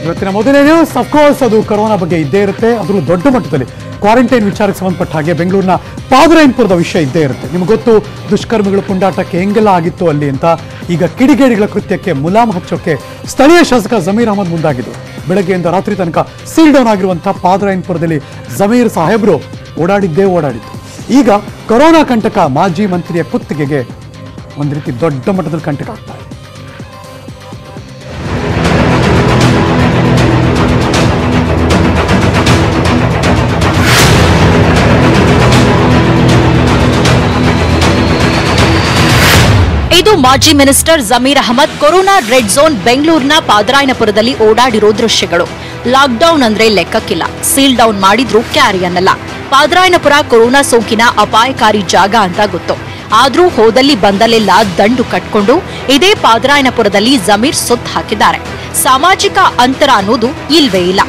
ಇವತ್ತಿನ ಮೊದಲನೇ news of course ಅದು ಕೊರೋನಾ ಬಗ್ಗೆ ಇದ್ದೇ ಇರುತ್ತೆ ಅದರಲ್ಲೂ ದೊಡ್ಡ ಮಟ್ಟದಲ್ಲಿ ಕ್ವಾರಂಟೈನ್ ವಿಚಾರಕ್ಕೆ ಸಂಬಂಧಪಟ್ಟ ಹಾಗೆ ಬೆಂಗಳೂರಿನ ಪಾದರಾಯನ್ಪುರದ ವಿಷಯ ಇದ್ದೇ ಇರುತ್ತೆ ನಿಮ್ಗೆ ಗೊತ್ತು ದುಷ್ಕರ್ಮಿಗಳ ಪುಂಡಾಟಕ್ಕೆ ಹೆಂಗೆಲ್ಲ ಆಗಿತ್ತು ಅಲ್ಲಿ ಅಂತ ಈಗ ಕಿಡಿಗೇಡಿಗಳ ಕೃತ್ಯಕ್ಕೆ ಮುಲಾಮ್ ಹಚ್ಚೋಕೆ ಸ್ಥಳೀಯ ಶಾಸಕ ಜಮೀರ್ ಅಹಮದ್ ಮುಂದಾಗಿದ್ದು ಬೆಳಗ್ಗೆಯಿಂದ ರಾತ್ರಿ ತನಕ ಸೀಲ್ ಡೌನ್ ಆಗಿರುವಂಥ ಪಾದರಾಯನ್ಪುರದಲ್ಲಿ ಜಮೀರ್ ಸಾಹೇಬ್ರು ಓಡಾಡಿದ್ದೇ ಓಡಾಡಿದ್ದು ಈಗ ಕೊರೋನಾ ಕಂಟಕ ಮಾಜಿ ಮಂತ್ರಿಯ ಕುತ್ತಿಗೆಗೆ ಒಂದು ರೀತಿ ದೊಡ್ಡ ಮಟ್ಟದಲ್ಲಿ ಕಂಟಕ ಆಗ್ತಾ ಇದೆ ಇದು ಮಾಜಿ minister Zameer Ahmed corona red zone ಬೆಂಗಳೂರಿನ ಪಾದರಾಯನಪುರದಲ್ಲಿ ಓಡಾಡಿರೋ ದೃಶ್ಯಗಳು ಲಾಕ್ಡೌನ್ ಅಂದ್ರೆ ಲೆಕ್ಕಕ್ಕಿಲ್ಲ ಸೀಲ್ ಡೌನ್ ಮಾಡಿದ್ರು ಕ್ಯಾರಿ ಅನ್ನಲ್ಲ ಪಾದರಾಯನಪುರ ಕೊರೋನಾ ಸೋಂಕಿನ ಅಪಾಯಕಾರಿ ಜಾಗ ಅಂತ ಗೊತ್ತು ಆದ್ರೂ ಹೋದಲ್ಲಿ ಬಂದಲ್ಲೆಲ್ಲ ದಂಡು ಕಟ್ಕೊಂಡು ಇದೇ ಪಾದರಾಯನಪುರದಲ್ಲಿ ಜಮೀರ್ ಸುತ್ತ ಹಾಕಿದ್ದಾರೆ ಸಾಮಾಜಿಕ ಅಂತರ ಅನ್ನೋದು ಇಲ್ವೇ ಇಲ್ಲ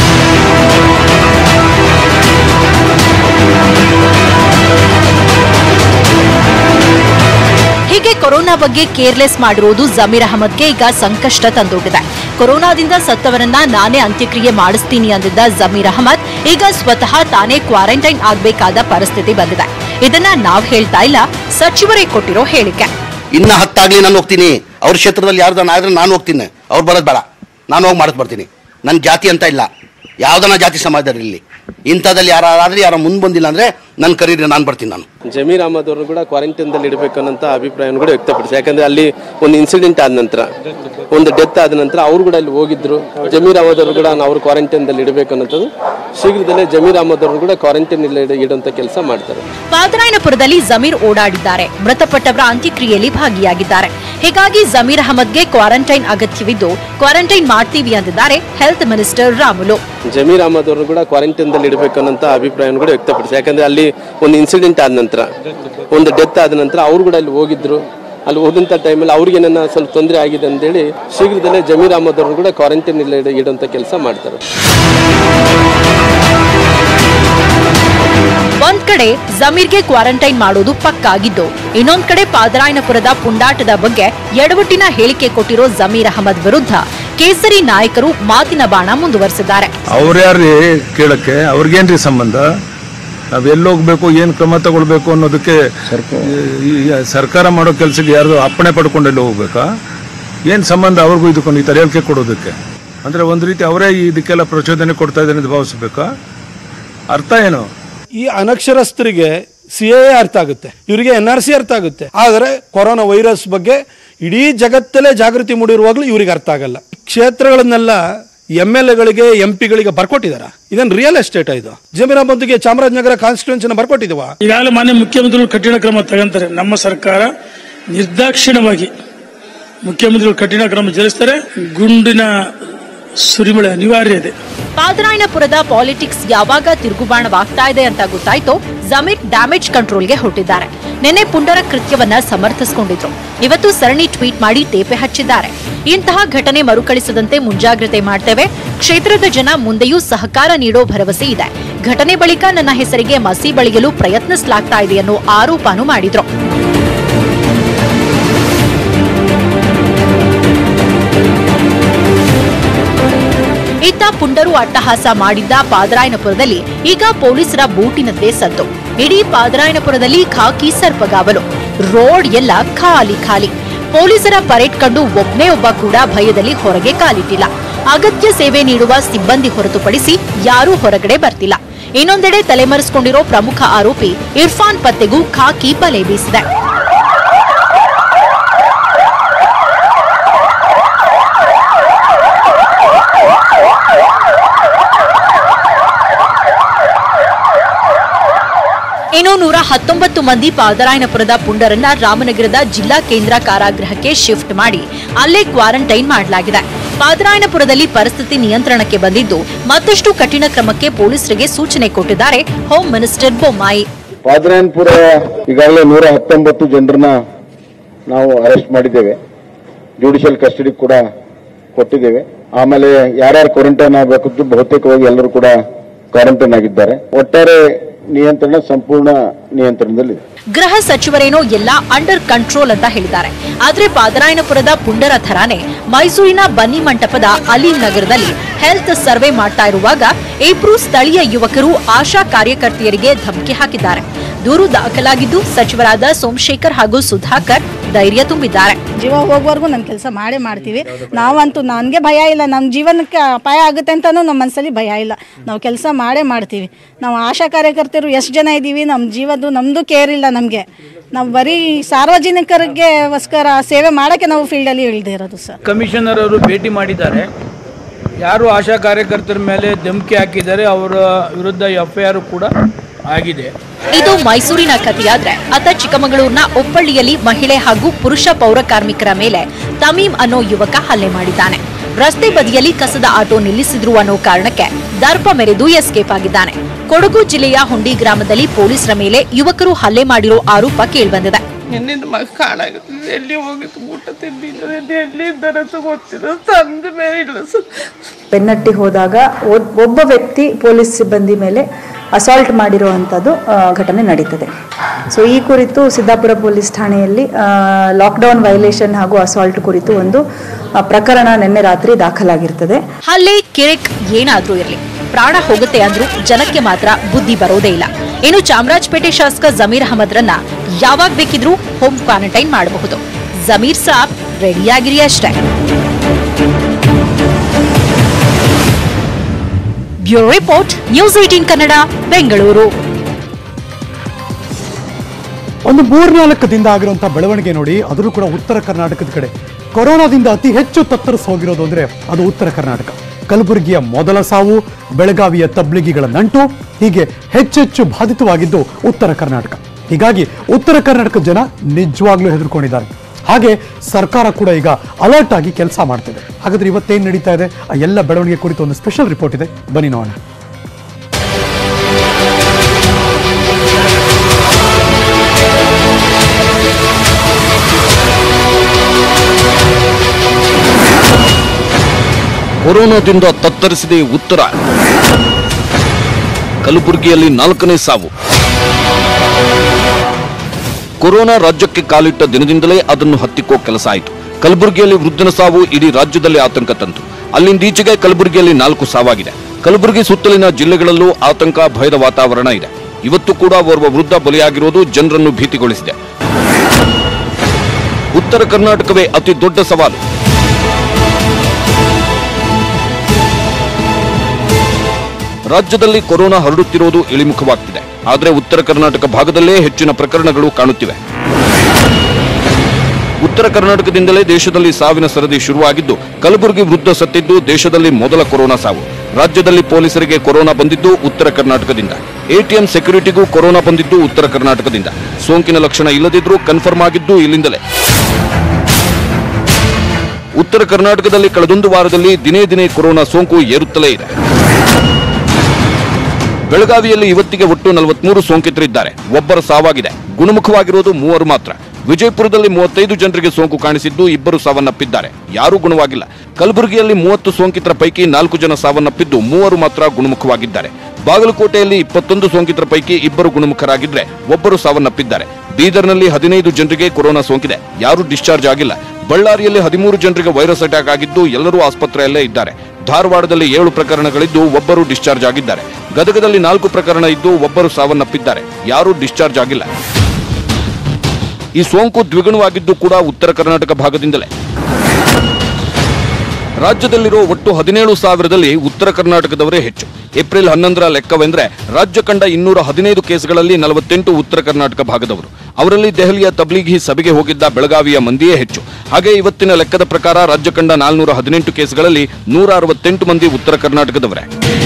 ಹೀಗೆ ಕೊರೋನಾ ಬಗ್ಗೆ ಕೇರ್ಲೆಸ್ ಮಾಡಿರುವುದು ಜಮೀರ್ ಅಹಮದ್ಗೆ ಈಗ ಸಂಕಷ್ಟ ತಂದೊಡ್ಡಿದೆ ಕೊರೋನಾದಿಂದ ಸತ್ತವರನ್ನ ನಾನೇ ಅಂತ್ಯಕ್ರಿಯೆ ಮಾಡಿಸ್ತೀನಿ ಅಂದಿದ್ದ ಜಮೀರ್ ಅಹಮದ್ ಈಗ ಸ್ವತಃ ತಾನೇ ಕ್ವಾರಂಟೈನ್ ಆಗಬೇಕಾದ ಪರಿಸ್ಥಿತಿ ಬಂದಿದೆ ಇದನ್ನ ನಾವ್ ಹೇಳ್ತಾ ಇಲ್ಲ ಸಚಿವರೇ ಕೊಟ್ಟಿರೋ ಹೇಳಿಕೆ ಇನ್ನ ಹತ್ತಾಗ್ಲಿ ನಾನು ಹೋಗ್ತೀನಿ ಅವ್ರ ಕ್ಷೇತ್ರದಲ್ಲಿ ಯಾರ್ದಾನ ಆದ್ರೆ ನಾನು ಹೋಗ್ತೀನಿ ಅವ್ರು ಬರೋದು ಬೇಡ ನಾನು ಹೋಗಿ ಮಾಡಕ್ ಬರ್ತೀನಿ ನನ್ನ ಜಾತಿ ಅಂತ ಇಲ್ಲ ಯಾವ್ದನ ಜಾತಿ ಸಮಾಜದಲ್ಲಿ ಇಂಥದ್ದಲ್ಲಿ ಯಾರಾದ್ರೆ ಯಾರ ಮುಂದೆ ಬಂದಿಲ್ಲ ಅಂದ್ರೆ ನನ್ನ ಕರೀರಿ ನಾನು ಬರ್ತೀನಿ ನಾನು ಜಮೀರ್ ಅಹಮದ್ ಅವರು ಕೂಡ ಕ್ವಾರಂಟೈನ್ದಲ್ಲಿ ಇಡಬೇಕು ಅನ್ನೋಂಥ ಅಭಿಪ್ರಾಯವನ್ನು ಕೂಡ ವ್ಯಕ್ತಪಡಿಸಿ ಯಾಕಂದ್ರೆ ಅಲ್ಲಿ ಒಂದು ಇನ್ಸಿಡೆಂಟ್ ಆದ ನಂತರ ಒಂದು ಡೆತ್ ಆದ ನಂತರ ಅವರು ಕೂಡ ಅಲ್ಲಿ ಹೋಗಿದ್ರು ಜಮೀರ್ ಅಹಮದ್ ಅವರು ಕೂಡ ಅವರು ಕ್ವಾರಂಟೈನ್ದಲ್ಲಿ ಇಡಬೇಕು ಅನ್ನೋಂಥದ್ದು ಶೀಘ್ರದಲ್ಲೇ ಜಮೀರ್ ಅಹಮದ್ ಅವರು ಕೂಡ ಕ್ವಾರಂಟೈನ್ ಇಡುವಂಥ ಕೆಲಸ ಮಾಡ್ತಾರೆ ಪಾದರಾಯನಪುರದಲ್ಲಿ ಜಮೀರ್ ಓಡಾಡಿದ್ದಾರೆ ಮೃತಪಟ್ಟವರ ಅಂತ್ಯಕ್ರಿಯೆಯಲ್ಲಿ ಭಾಗಿಯಾಗಿದ್ದಾರೆ ಹೀಗಾಗಿ ಜಮೀರ್ ಅಹಮದ್ಗೆ ಕ್ವಾರಂಟೈನ್ ಅಗತ್ಯವಿದ್ದು ಕ್ವಾರಂಟೈನ್ ಮಾಡ್ತೀವಿ ಅಂದಿದ್ದಾರೆ ಹೆಲ್ತ್ ಮಿನಿಸ್ಟರ್ ರಾಮುಲು ಜಮೀರ್ ಅಹಮದ್ ಅವರು ಕೂಡ ಕ್ವಾರಂಟೈನ್ದಲ್ಲಿ ಇಡಬೇಕು ಅನ್ನೋಂಥ ಅಭಿಪ್ರಾಯವನ್ನು ಕೂಡ ವ್ಯಕ್ತಪಡಿಸಿ ಯಾಕಂದ್ರೆ ಅಲ್ಲಿ ಒಂದು ಇನ್ಸಿಡೆಂಟ್ ಆದ ನಂತರ ಒಂದು ಡೆತ್ ಆದ ನಂತರ ಅವರು ಕೂಡ ಅಲ್ಲಿ ಹೋಗಿದ್ರು ಅಲ್ಲಿ ಹೋದಂಥ ಟೈಮಲ್ಲಿ ಅವ್ರಿಗೆ ಏನನ್ನ ಸ್ವಲ್ಪ ತೊಂದರೆ ಆಗಿದೆ ಅಂತೇಳಿ ಶೀಘ್ರದಲ್ಲೇ ಜಮೀರ್ ಅಹಮದ್ ಅವರು ಕೂಡ ಕ್ವಾರಂಟೈನ್ ಇಡುವಂಥ ಕೆಲಸ ಮಾಡ್ತಾರೆ ಒಂದ್ ಕಡೆ ಜಮೀರ್ಗೆ ಕ್ವಾರಂಟೈನ್ ಮಾಡೋದು ಪಕ್ಕಾಗಿದ್ದು ಇನ್ನೊಂದ್ ಕಡೆ ಪಾದರಾಯನಪುರದ ಪುಂಡಾಟದ ಬಗ್ಗೆ ಎಡವಟ್ಟಿನ ಹೇಳಿಕೆ ಕೊಟ್ಟಿರೋ ಜಮೀರ್ ಅಹಮದ್ ವಿರುದ್ಧ ಕೇಸರಿ ನಾಯಕರು ಮಾತಿನ ಬಾಣ ಮುಂದುವರೆಸಿದ್ದಾರೆ ಅವ್ರ್ಯಾರ್ರಿ ಕೇಳಕ್ಕೆ ಅವ್ರಿಗೇನ್ರಿ ಸಂಬಂಧ ನಾವ್ ಎಲ್ಲಿ ಹೋಗ್ಬೇಕು ಏನ್ ಕ್ರಮ ತಗೊಳ್ಬೇಕು ಅನ್ನೋದಕ್ಕೆ ಈ- ಈ ಸರ್ಕಾರ ಮಾಡೋ ಕೆಲಸಕ್ಕೆ ಯಾರ್ದು ಅಪ್ಪಣೆ ಪಡ್ಕೊಂಡೆಲ್ಲ ಹೋಗ್ಬೇಕಾ ಏನ್ ಸಂಬಂಧ ಅವ್ರಿಗೂ ಇದಕ್ಕೊಂದು ಈ ತರ ಹೇಳಿಕೆ ಕೊಡೋದಕ್ಕೆ ಅಂದ್ರೆ ಒಂದ್ ರೀತಿ ಅವರೇ ಇದಕ್ಕೆಲ್ಲ ಪ್ರಚೋದನೆ ಕೊಡ್ತಾ ಇದ್ದಾರೆ ಅಂತ ಭಾವಿಸ್ಬೇಕಾ ಅರ್ಥ ಏನು ಈ ಅನಕ್ಷರಸ್ಥರಿಗೆ ಸಿ ಎ ಅರ್ಥ ಆಗುತ್ತೆ ಇವರಿಗೆ ಎನ್ ಆರ್ ಸಿ ಅರ್ಥ ಆಗುತ್ತೆ ಆದರೆ ಕೊರೋನಾ ವೈರಸ್ ಬಗ್ಗೆ ಇಡೀ ಜಗತ್ತಲ್ಲೇ ಜಾಗೃತಿ ಮೂಡಿರುವಾಗಲೂ ಇವ್ರಿಗೆ ಅರ್ಥ ಆಗಲ್ಲ ಕ್ಷೇತ್ರಗಳನ್ನೆಲ್ಲ ಎಮ್ ಎಲ್ ಎಗಳಿಗೆ ಎಂ ಪಿಗಳಿಗೆ ಬರ್ಕೊಟ್ಟಿದಾರ ಇದನ್ ರಿಯಲ್ ಎಸ್ಟೇಟ್ ಇದು ಜಮೀರ್ ಅಹಮದ್ಗೆ ಚಾಮರಾಜನಗರ ಕಾನ್ಸ್ಟಿಟ್ಯೂನ್ಸಿನ ಬರ್ಕೊಟ್ಟಿದವ ಈಗಾಗಲೇ ಮಾನ್ಯ ಮುಖ್ಯಮಂತ್ರಿಗಳು ಕಠಿಣ ಕ್ರಮ ತಗೊಂತಾರೆ ನಮ್ಮ ಸರ್ಕಾರ ನಿರ್ದಾಕ್ಷಿಣ್ಯವಾಗಿ ಮುಖ್ಯಮಂತ್ರಿಗಳು ಕಠಿಣ ಕ್ರಮ ಜರುಗಿಸ್ತಾರೆ ಗುಂಡಿನ ಸುರಿಮಳೆ ಅನಿವಾರ್ಯ ಇದೆ ಪಾದರಾಯನಪುರದ ಪಾಲಿಟಿಕ್ಸ್ ಯಾವಾಗ ತಿರುಗುಬಾಣವಾಗ್ತಾ ಇದೆ ಅಂತ ಗೊತ್ತಾಯ್ತು ಜಮೀರ್ ಡ್ಯಾಮೇಜ್ ಕಂಟ್ರೋಲ್ಗೆ ಹೊರಟಿದ್ದಾರೆ ನಿನ್ನೆ ಪುಂಡರ ಕೃತ್ಯವನ್ನ ಸಮರ್ಥಿಸಿಕೊಂಡಿದ್ರು ಇವತ್ತು ಸರಣಿ ಟ್ವೀಟ್ ಮಾಡಿ ತೇಪೆ ಹಚ್ಚಿದ್ದಾರೆ ಇಂತಹ ಘಟನೆ ಮರುಕಳಿಸದಂತೆ ಮುಂಜಾಗ್ರತೆ ಮಾಡ್ತೇವೆ ಕ್ಷೇತ್ರದ ಜನ ಮುಂದೆಯೂ ಸಹಕಾರ ನೀಡೋ ಭರವಸೆ ಇದೆ ಘಟನೆ ಬಳಿಕ ನನ್ನ ಹೆಸರಿಗೆ ಮಸಿ ಬಳಿಯಲು ಪ್ರಯತ್ನಿಸಲಾಗ್ತಾ ಇದೆ ಅನ್ನೋ ಆರೋಪನೂ ಮಾಡಿದ್ರು ಇತ್ತ ಪುಂಡರು ಅಟ್ಟಹಾಸ ಮಾಡಿದ್ದ ಪಾದರಾಯನಪುರದಲ್ಲಿ ಈಗ ಪೊಲೀಸರ ಬೂಟಿನದ್ದೇ ಸದ್ದು ಇಡೀ ಪಾದರಾಯನಪುರದಲ್ಲಿ ಖಾಕಿ ಸರ್ಪಗಾವಲು ರೋಡ್ ಎಲ್ಲ ಖಾಲಿ ಖಾಲಿ ಪೊಲೀಸರ ಪರೇಡ್ ಕಂಡು ಒಬ್ನೇ ಒಬ್ಬ ಕೂಡ ಭಯದಲ್ಲಿ ಹೊರಗೆ ಕಾಲಿಟ್ಟಿಲ್ಲ ಅಗತ್ಯ ಸೇವೆ ನೀಡುವ ಸಿಬ್ಬಂದಿ ಹೊರತುಪಡಿಸಿ ಯಾರೂ ಹೊರಗಡೆ ಬರ್ತಿಲ್ಲ ಇನ್ನೊಂದೆಡೆ ತಲೆಮರೆಸಿಕೊಂಡಿರೋ ಪ್ರಮುಖ ಆರೋಪಿ ಇರ್ಫಾನ್ ಪತ್ತೆಗೂ ಖಾಕಿ ಬಲೆ ಬೀಸಿದೆ ಇನ್ನು ನೂರ ಹತ್ತೊಂಬತ್ತು ಮಂದಿ ಪಾದರಾಯನಪುರದ ಪುಂಡರನ್ನ ರಾಮನಗರದ ಜಿಲ್ಲಾ ಕೇಂದ್ರ ಕಾರಾಗೃಹಕ್ಕೆ ಶಿಫ್ಟ್ ಮಾಡಿ ಅಲ್ಲೇ ಕ್ವಾರಂಟೈನ್ ಮಾಡಲಾಗಿದೆ ಪಾದರಾಯನಪುರದಲ್ಲಿ ಪರಿಸ್ಥಿತಿ ನಿಯಂತ್ರಣಕ್ಕೆ ಬಂದಿದ್ದು ಮತ್ತಷ್ಟು ಕಠಿಣ ಕ್ರಮಕ್ಕೆ ಪೊಲೀಸರಿಗೆ ಸೂಚನೆ ಕೊಟ್ಟಿದ್ದಾರೆ ಹೋಮ್ ಮಿನಿಸ್ಟರ್ ಬೊಮ್ಮಾಯಿ ಪಾದರಾಯನಪುರ ಈಗಾಗಲೇ ನೂರ ಹತ್ತೊಂಬತ್ತು ಜನರನ್ನ ನಾವು ಅರೆಸ್ಟ್ ಮಾಡಿದ್ದೇವೆ ಜುಡಿಷಿಯಲ್ ಕಸ್ಟಡಿ ಕೂಡ ಕೊಟ್ಟಿದ್ದೇವೆ ಆಮೇಲೆ ಯಾರ್ಯಾರು ಕ್ವಾರಂಟೈನ್ ಆಗಬೇಕಿದ್ದು ಬಹುತೇಕವಾಗಿ ಎಲ್ಲರೂ ಕೂಡ ಕ್ವಾರಂಟೈನ್ ಆಗಿದ್ದಾರೆ ಒಟ್ಟಾರೆ ನಿಯಂತ್ರಣ ಸಂಪೂರ್ಣ ನಿಯಂತ್ರಣದಲ್ಲಿದೆ ಗೃಹ ಸಚಿವರೇನೋ ಎಲ್ಲ ಅಂಡರ್ ಕಂಟ್ರೋಲ್ ಅಂತ ಹೇಳಿದ್ದಾರೆ ಆದ್ರೆ ಪಾದರಾಯನಪುರದ ಪುಂಡರ ಥರಾನೆ ಮೈಸೂರಿನ ಬನ್ನಿ ಮಂಟಪದ ಅಲೀಂ ನಗರದಲ್ಲಿ ಹೆಲ್ತ್ ಸರ್ವೆ ಮಾಡ್ತಾ ಇರುವಾಗ ಇಬ್ರು ಸ್ಥಳೀಯ ಯುವಕರು ಆಶಾ ಕಾರ್ಯಕರ್ತೆಯರಿಗೆ ಧಮಕಿ ಹಾಕಿದ್ದಾರೆ ದೂರು ದಾಖಲಾಗಿದ್ದು ಸಚಿವರಾದ ಸೋಮಶೇಖರ್ ಹಾಗೂ ಸುಧಾಕರ್ ಧೈರ್ಯ ತುಂಬಿದ್ದಾರೆ ಜೀವ ಹೋಗೋವರೆಗೂ ನಮ್ಮ ಕೆಲಸ ಮಾಡೇ ಮಾಡ್ತೀವಿ ನಾವಂತೂ ನನಗೆ ಭಯ ಇಲ್ಲ ನಮ್ಮ ಜೀವನಕ್ಕೆ ಅಪಾಯ ಆಗುತ್ತೆ ಅಂತಲೂ ನಮ್ಮ ಮನಸ್ಸಲ್ಲಿ ಭಯ ಇಲ್ಲ ನಾವು ಕೆಲಸ ಮಾಡೇ ಮಾಡ್ತೀವಿ ನಾವು ಆಶಾ ಕಾರ್ಯಕರ್ತರು ಎಷ್ಟು ಜನ ಇದ್ದೀವಿ ನಮ್ಮ ಜೀವದ್ದು ನಮ್ಮದು ಕೇರ್ ಇಲ್ಲ ನಮಗೆ ನಾವು ಬರೀ ಸಾರ್ವಜನಿಕರಿಗೆಗೋಸ್ಕರ ಸೇವೆ ಮಾಡೋಕ್ಕೆ ನಾವು ಫೀಲ್ಡಲ್ಲಿ ಇಳಿದೇ ಇರೋದು ಸರ್ ಕಮಿಷನರ್ ಅವರು ಭೇಟಿ ಮಾಡಿದ್ದಾರೆ ಯಾರು ಆಶಾ ಕಾರ್ಯಕರ್ತರ ಮೇಲೆ ಧಮಕಿ ಹಾಕಿದ್ದಾರೆ ಅವರ ವಿರುದ್ಧ ಎಫ್ ಐ ಆರ್ ಕೂಡ ಆಗಿದೆ ಇದು ಮೈಸೂರಿನ ಕಥೆಯಾದ್ರೆ ಅತ್ತ ಚಿಕ್ಕಮಗಳೂರಿನ ಒಪ್ಪಳ್ಳಿಯಲ್ಲಿ ಮಹಿಳೆ ಹಾಗೂ ಪುರುಷ ಪೌರ ಕಾರ್ಮಿಕರ ಮೇಲೆ ತಮೀಮ್ ಅನ್ನೋ ಯುವಕ ಹಲ್ಲೆ ಮಾಡಿದ್ದಾನೆ ರಸ್ತೆ ಬದಿಯಲ್ಲಿ ಕಸದ ಆಟೋ ನಿಲ್ಲಿಸಿದ್ರು ಅನ್ನೋ ಕಾರಣಕ್ಕೆ ದರ್ಪ ಮೆರೆದು ಎಸ್ಕೇಪ್ ಆಗಿದ್ದಾನೆ ಕೊಡಗು ಜಿಲ್ಲೆಯ ಹುಂಡಿ ಗ್ರಾಮದಲ್ಲಿ ಪೊಲೀಸರ ಮೇಲೆ ಯುವಕರು ಹಲ್ಲೆ ಮಾಡಿರೋ ಆರೋಪ ಕೇಳಿಬಂದಿದೆ ನಿನ್ನಿಂದ ಮಗ ಕಾಣಾಗುತ್ತೆ ಎಲ್ಲಿ ಹೋಗಿತ್ತು ಊಟ ತಿಂದಿಲ್ಲ ಎಲ್ಲಿ ಇದ್ದಾರೆ ಅಂತ ಗೊತ್ತಿಲ್ಲ ತಂದ ಮೇಲೆ ಇಲ್ಲ ಸರ್ ಬೆನ್ನಟ್ಟಿ ಹೋದಾಗ ಒಬ್- ಒಬ್ಬ ವ್ಯಕ್ತಿ ಪೊಲೀಸ್ ಸಿಬ್ಬಂದಿ ಮೇಲೆ ಅಸಾಲ್ಟ್ ಮಾಡಿರುವಂಥದ್ದು ಆ, ಘಟನೆ ನಡೀತದೆ ಸೊ ಈ ಕುರಿತು ಸಿದ್ದಾಪುರ ಪೊಲೀಸ್ ಠಾಣೆಯಲ್ಲಿ ಲಾಕ್ಡೌನ್ ವೈಲೇಷನ್ ಹಾಗೂ ಅಸಾಲ್ಟ್ ಕುರಿತು ಒಂದು ಆ, ಪ್ರಕರಣ ನಿನ್ನೆ ರಾತ್ರಿ ದಾಖಲಾಗಿರ್ತದೆ ಹಲ್ಲೆ ಕಿರಿಕ್ ಏನಾದ್ರೂ ಇರಲಿ ಪ್ರಾಣ ಹೋಗುತ್ತೆ ಅಂದ್ರೂ ಜನಕ್ಕೆ ಮಾತ್ರ ಬುದ್ಧಿ ಬರೋದೇ ಇಲ್ಲ ಇನ್ನು ಚಾಮರಾಜಪೇಟೆ ಶಾಸಕ ಜಮೀರ್ ಅಹಮದ್ರನ್ನ ಯಾವಾಗ ಬೇಕಿದ್ರೂ ಹೋಮ್ ಕ್ವಾರಂಟೈನ್ ಮಾಡಬಹುದು ಜಮೀರ್ ಸಾಬ್ ರೆಡಿಯಾಗಿರಿ ಅಷ್ಟೇ bureau report news eighteen Kannada Bengaluru ಒಂದು ಮೂರ್ನಾಲ್ಕು ದಿನ ಆಗಿರುವಂತಹ ಬೆಳವಣಿಗೆ ನೋಡಿ ಅದರಲ್ಲೂ ಕೂಡ ಉತ್ತರ ಕರ್ನಾಟಕದ ಕಡೆ ಕೊರೋನಾದಿಂದ ಅತಿ ಹೆಚ್ಚು ತತ್ತರಿಸಿ ಹೋಗಿರೋದು ಅಂದ್ರೆ ಅದು ಉತ್ತರ ಕರ್ನಾಟಕ ಕಲಬುರಗಿಯ ಮೊದಲ ಸಾವು ಬೆಳಗಾವಿಯ ತಬ್ಲಿಗಿಗಳ ನಂಟು ಹೀಗೆ ಹೆಚ್ಚೆಚ್ಚು ಬಾಧಿತವಾಗಿದ್ದು ಉತ್ತರ ಕರ್ನಾಟಕ ಹೀಗಾಗಿ ಉತ್ತರ ಕರ್ನಾಟಕದ ಜನ ನಿಜವಾಗ್ಲೂ ಹೆದರ್ಕೊಂಡಿದ್ದಾರೆ ಹಾಗೆ ಸರ್ಕಾರ ಕೂಡ ಈಗ ಅಲರ್ಟ್ ಆಗಿ ಕೆಲಸ ಮಾಡ್ತಿದೆ ಹಾಗಾದ್ರೆ ಇವತ್ತೇನು ನಡೀತಾ ಇದೆ ಆ ಎಲ್ಲ ಬೆಳವಣಿಗೆ ಕುರಿತು ಒಂದು ಸ್ಪೆಷಲ್ ರಿಪೋರ್ಟ್ ಇದೆ ಬನ್ನಿ ನೋಡೋಣ ಕೊರೋನಾದಿಂದ ತತ್ತರಿಸಿದೆ ಉತ್ತರ ಕಲಬುರಗಿಯಲ್ಲಿ ನಾಲ್ಕನೇ ಸಾವು ಕೊರೋನಾ ರಾಜ್ಯಕ್ಕೆ ಕಾಲಿಟ್ಟ ದಿನದಿಂದಲೇ ಅದನ್ನು ಹತ್ತಿಕ್ಕೋ ಕೆಲಸ ಆಯಿತು ಕಲಬುರಗಿಯಲ್ಲಿ ವೃದ್ಧನ ಸಾವು ಇಡೀ ರಾಜ್ಯದಲ್ಲಿ ಆತಂಕ ತಂತು ಅಲ್ಲಿಂದೀಚೆಗೆ ಕಲಬುರಗಿಯಲ್ಲಿ ನಾಲ್ಕು ಸಾವಾಗಿದೆ ಕಲಬುರಗಿ ಸುತ್ತಲಿನ ಜಿಲ್ಲೆಗಳಲ್ಲೂ ಆತಂಕ ಭಯದ ವಾತಾವರಣ ಇದೆ ಇವತ್ತು ಕೂಡ ಓರ್ವ ವೃದ್ಧ ಬಲಿಯಾಗಿರುವುದು ಜನರನ್ನು ಭೀತಿಗೊಳಿಸಿದೆ ಉತ್ತರ ಕರ್ನಾಟಕವೇ ಅತಿ ದೊಡ್ಡ ಸವಾಲು ರಾಜ್ಯದಲ್ಲಿ ಕೊರೋನಾ ಹರಡುತ್ತಿರುವುದು ಇಳಿಮುಖವಾಗ್ತಿದೆ ಆದರೆ ಉತ್ತರ ಕರ್ನಾಟಕ ಭಾಗದಲ್ಲೇ ಹೆಚ್ಚಿನ ಪ್ರಕರಣಗಳು ಕಾಣುತ್ತಿವೆ ಉತ್ತರ ಕರ್ನಾಟಕದಿಂದಲೇ ದೇಶದಲ್ಲಿ ಸಾವಿನ ಸರದಿ ಶುರುವಾಗಿದ್ದು ಕಲಬುರಗಿ ವೃದ್ಧ ಸತ್ತಿದ್ದು ದೇಶದಲ್ಲಿ ಮೊದಲ ಕೊರೋನಾ ಸಾವು ರಾಜ್ಯದಲ್ಲಿ ಪೊಲೀಸರಿಗೆ ಕೊರೋನಾ ಬಂದಿದ್ದು ಉತ್ತರ ಕರ್ನಾಟಕದಿಂದ ಎಟಿಎಂ ಸೆಕ್ಯೂರಿಟಿಗೂ ಕೊರೋನಾ ಬಂದಿದ್ದು ಉತ್ತರ ಕರ್ನಾಟಕದಿಂದ ಸೋಂಕಿನ ಲಕ್ಷಣ ಇಲ್ಲದಿದ್ರೂ ಕನ್ಫರ್ಮ್ ಆಗಿದ್ದು ಇಲ್ಲಿಂದಲೇ ಉತ್ತರ ಕರ್ನಾಟಕದಲ್ಲಿ ಕಳೆದೊಂದು ವಾರದಲ್ಲಿ ದಿನೇ ದಿನೇ ಕೊರೋನಾ ಸೋಂಕು ಏರುತ್ತಲೇ ಇದೆ ಬೆಳಗಾವಿಯಲ್ಲಿ ಇವತ್ತಿಗೆ ಒಟ್ಟು ನಲವತ್ಮೂರು ಸೋಂಕಿತರಿದ್ದಾರೆ ಒಬ್ಬರ ಸಾವಾಗಿದೆ ಗುಣಮುಖವಾಗಿರುವುದು ಮೂವರು ಮಾತ್ರ ವಿಜಯಪುರದಲ್ಲಿ ಮೂವತ್ತೈದು ಜನರಿಗೆ ಸೋಂಕು ಕಾಣಿಸಿದ್ದು ಇಬ್ಬರು ಸಾವನ್ನಪ್ಪಿದ್ದಾರೆ ಯಾರೂ ಗುಣವಾಗಿಲ್ಲ ಕಲಬುರಗಿಯಲ್ಲಿ ಮೂವತ್ತು ಸೋಂಕಿತರ ಪೈಕಿ ನಾಲ್ಕು ಜನ ಸಾವನ್ನಪ್ಪಿದ್ದು ಮೂವರು ಮಾತ್ರ ಗುಣಮುಖವಾಗಿದ್ದಾರೆ ಬಾಗಲಕೋಟೆಯಲ್ಲಿ ಇಪ್ಪತ್ತೊಂದು ಸೋಂಕಿತರ ಪೈಕಿ ಇಬ್ಬರು ಗುಣಮುಖರಾಗಿದ್ರೆ ಒಬ್ಬರು ಸಾವನ್ನಪ್ಪಿದ್ದಾರೆ ಬೀದರ್ನಲ್ಲಿ ಹದಿನೈದು ಜನರಿಗೆ ಕೊರೋನಾ ಸೋಂಕಿದೆ ಯಾರೂ ಡಿಸ್ಚಾರ್ಜ್ ಆಗಿಲ್ಲ ಬಳ್ಳಾರಿಯಲ್ಲಿ ಹದಿಮೂರು ಜನರಿಗೆ ವೈರಸ್ ಅಟ್ಯಾಕ್ ಆಗಿದ್ದು ಎಲ್ಲರೂ ಆಸ್ಪತ್ರೆಯಲ್ಲೇ ಇದ್ದಾರೆ ಧಾರವಾಡದಲ್ಲಿ ಏಳು ಪ್ರಕರಣಗಳಿದ್ದು ಒಬ್ಬರು ಡಿಸ್ಚಾರ್ಜ್ ಆಗಿದ್ದಾರೆ ಗದಗದಲ್ಲಿ ನಾಲ್ಕು ಪ್ರಕರಣ ಇದ್ದು ಒಬ್ಬರು ಸಾವನ್ನಪ್ಪಿದ್ದಾರೆ ಯಾರೂ ಡಿಸ್ಚಾರ್ಜ್ ಆಗಿಲ್ಲ ಈ ಸೋಂಕು ದ್ವಿಗುಣವಾಗಿದ್ದು ಕೂಡ ಉತ್ತರ ಕರ್ನಾಟಕ ಭಾಗದಿಂದಲೇ ರಾಜ್ಯದಲ್ಲಿರೋ ಒಟ್ಟು ಹದಿನೇಳು ಸಾವಿರದಲ್ಲಿ ಉತ್ತರ ಕರ್ನಾಟಕದವರೇ ಹೆಚ್ಚು ಏಪ್ರಿಲ್ ಹನ್ನೊಂದರ ಲೆಕ್ಕವೆಂದ್ರೆ ರಾಜ್ಯ ಕಂಡ ಇನ್ನೂರ ಹದಿನೈದು ಕೇಸ್ಗಳಲ್ಲಿ ನಲವತ್ತೆಂಟು ಉತ್ತರ ಕರ್ನಾಟಕ ಭಾಗದವರು ಅವರಲ್ಲಿ ದೆಹಲಿಯ ತಬ್ಲೀಘಿ ಸಭೆಗೆ ಹೋಗಿದ್ದ ಬೆಳಗಾವಿಯ ಮಂದಿಯೇ ಹೆಚ್ಚು ಹಾಗೆ ಇವತ್ತಿನ ಲೆಕ್ಕದ ಪ್ರಕಾರ ರಾಜ್ಯ ಕಂಡ ನಾಲ್ನೂರ ಹದಿನೆಂಟು ಕೇಸ್ಗಳಲ್ಲಿ ನೂರ ಅರವತ್ತೆಂಟು ಮಂದಿ ಉತ್ತರ ಕರ್ನಾಟಕದವರೇ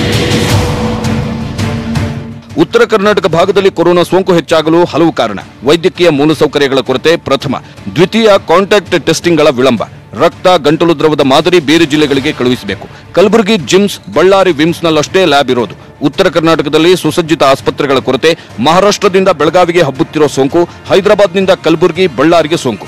ಉತ್ತರ ಕರ್ನಾಟಕ ಭಾಗದಲ್ಲಿ ಕೊರೋನಾ ಸೋಂಕು ಹೆಚ್ಚಾಗಲು ಹಲವು ಕಾರಣ ವೈದ್ಯಕೀಯ ಮೂಲಸೌಕರ್ಯಗಳ ಕೊರತೆ ಪ್ರಥಮ ದ್ವಿತೀಯ ಕಾಂಟ್ಯಾಕ್ಟ್ ಟೆಸ್ಟಿಂಗ್ಗಳ ವಿಳಂಬ ರಕ್ತ ಗಂಟಲು ದ್ರವದ ಮಾದರಿ ಬೇರೆ ಜಿಲ್ಲೆಗಳಿಗೆ ಕಳುಹಿಸಬೇಕು ಕಲಬುರಗಿ ಜಿಮ್ಸ್ ಬಳ್ಳಾರಿ ವಿಮ್ಸ್ನಲ್ಲಷ್ಟೇ ಲ್ಯಾಬ್ ಇರೋದು ಉತ್ತರ ಕರ್ನಾಟಕದಲ್ಲಿ ಸುಸಜ್ಜಿತ ಆಸ್ಪತ್ರೆಗಳ ಕೊರತೆ ಮಹಾರಾಷ್ಟ್ರದಿಂದ ಬೆಳಗಾವಿಗೆ ಹಬ್ಬುತ್ತಿರೋ ಸೋಂಕು ಹೈದರಾಬಾದ್ನಿಂದ ಕಲಬುರಗಿ ಬಳ್ಳಾರಿಗೆ ಸೋಂಕು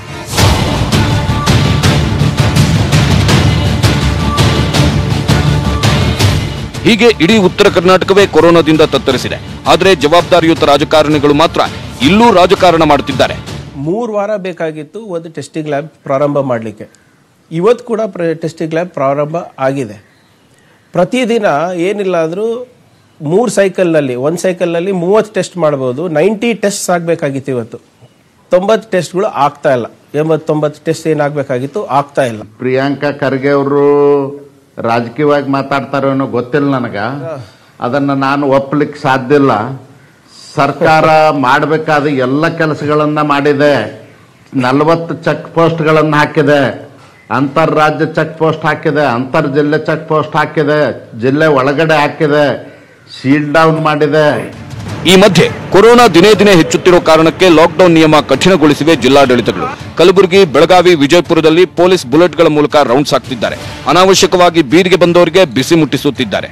ಹೀಗೆ ಇಡೀ ಉತ್ತರ ಕರ್ನಾಟಕವೇ ಕೊರೋನಾದಿಂದ ತತ್ತರಿಸಿದೆ ಆದರೆ ಜವಾಬ್ದಾರಿಯುತ ರಾಜಕಾರಣಿಗಳು ಮಾತ್ರ ಇಲ್ಲೂ ರಾಜಕಾರಣ ಮಾಡುತ್ತಿದ್ದಾರೆ ಮೂರು ವಾರ ಬೇಕಾಗಿತ್ತು ಒಂದು ಟೆಸ್ಟಿಂಗ್ ಲ್ಯಾಬ್ ಪ್ರಾರಂಭ ಮಾಡಲಿಕ್ಕೆ ಇವತ್ತು ಕೂಡ ಪ್ರ ಟೆಸ್ಟಿಂಗ್ ಲ್ಯಾಬ್ ಪ್ರಾರಂಭ ಆಗಿದೆ ಪ್ರತಿದಿನ ಏನಿಲ್ಲ ಅಂದರೂ ಮೂರು ಸೈಕಲ್ನಲ್ಲಿ ಒಂದು ಸೈಕಲ್ನಲ್ಲಿ ಮೂವತ್ತು ಟೆಸ್ಟ್ ಮಾಡ್ಬೋದು ನೈಂಟಿ ಟೆಸ್ಟ್ ಆಗಬೇಕಾಗಿತ್ತು ಇವತ್ತು ತೊಂಬತ್ತು ಟೆಸ್ಟ್ಗಳು ಆಗ್ತಾ ಇಲ್ಲ ಎಂಬತ್ತೊಂಬತ್ತು ಟೆಸ್ಟ್ ಏನಾಗಬೇಕಾಗಿತ್ತು ಆಗ್ತಾ ಇಲ್ಲ ಪ್ರಿಯಾಂಕಾ ಖರ್ಗೆ ಅವರು ರಾಜಕೀಯವಾಗಿ ಮಾತಾಡ್ತಾರೋ ಏನೋ ಗೊತ್ತಿಲ್ಲ ನನಗ ಅದನ್ನ ನಾನು ಒಪ್ಪಲಿಕ್ಕೆ ಸಾಧ್ಯ ಇಲ್ಲ ಸರ್ಕಾರ ಮಾಡಬೇಕಾದ ಎಲ್ಲ ಕೆಲಸಗಳನ್ನ ಮಾಡಿದೆ ನಲವತ್ತು ಚೆಕ್ ಪೋಸ್ಟ್ಗಳನ್ನು ಹಾಕಿದೆ ಅಂತಾರಾಜ್ಯ ಚೆಕ್ ಪೋಸ್ಟ್ ಹಾಕಿದೆ ಅಂತರ್ ಜಿಲ್ಲೆ ಚೆಕ್ ಪೋಸ್ಟ್ ಹಾಕಿದೆ ಜಿಲ್ಲೆ ಒಳಗಡೆ ಹಾಕಿದೆ ಸೀಲ್ ಡೌನ್ ಮಾಡಿದೆ ಈ ಮಧ್ಯೆ ಕೊರೋನಾ ದಿನೇ ದಿನೇ ಹೆಚ್ಚುತ್ತಿರೋ ಕಾರಣಕ್ಕೆ ಲಾಕ್ಡೌನ್ ನಿಯಮ ಕಠಿಣಗೊಳಿಸಿವೆ ಜಿಲ್ಲಾಡಳಿತಗಳು ಕಲಬುರಗಿ ಬೆಳಗಾವಿ ವಿಜಯಪುರದಲ್ಲಿ ಪೊಲೀಸ್ ಬುಲೆಟ್ಗಳ ಮೂಲಕ ರೌಂಡ್ಸ್ ಹಾಕ್ತಿದ್ದಾರೆ ಅನಾವಶ್ಯಕವಾಗಿ ಬೀದಿಗೆ ಬಂದವರಿಗೆ ಬಿಸಿ ಮುಟ್ಟಿಸುತ್ತಿದ್ದಾರೆ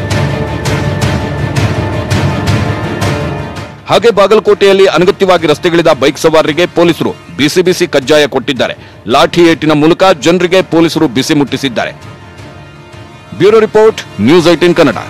ಹಾಗೆ ಬಾಗಲಕೋಟೆಯಲ್ಲಿ ಅನಗತ್ಯವಾಗಿ ರಸ್ತೆಗಿಳಿದ ಬೈಕ್ ಸವಾರರಿಗೆ ಪೊಲೀಸರು ಬಿಸಿ ಬಿಸಿ ಕಜ್ಜಾಯ ಕೊಟ್ಟಿದ್ದಾರೆ ಲಾಠಿ ಏಟಿನ ಮೂಲಕ ಜನರಿಗೆ ಪೊಲೀಸರು ಬಿಸಿ ಮುಟ್ಟಿಸಿದ್ದಾರೆ bureau report news eighteen Kannada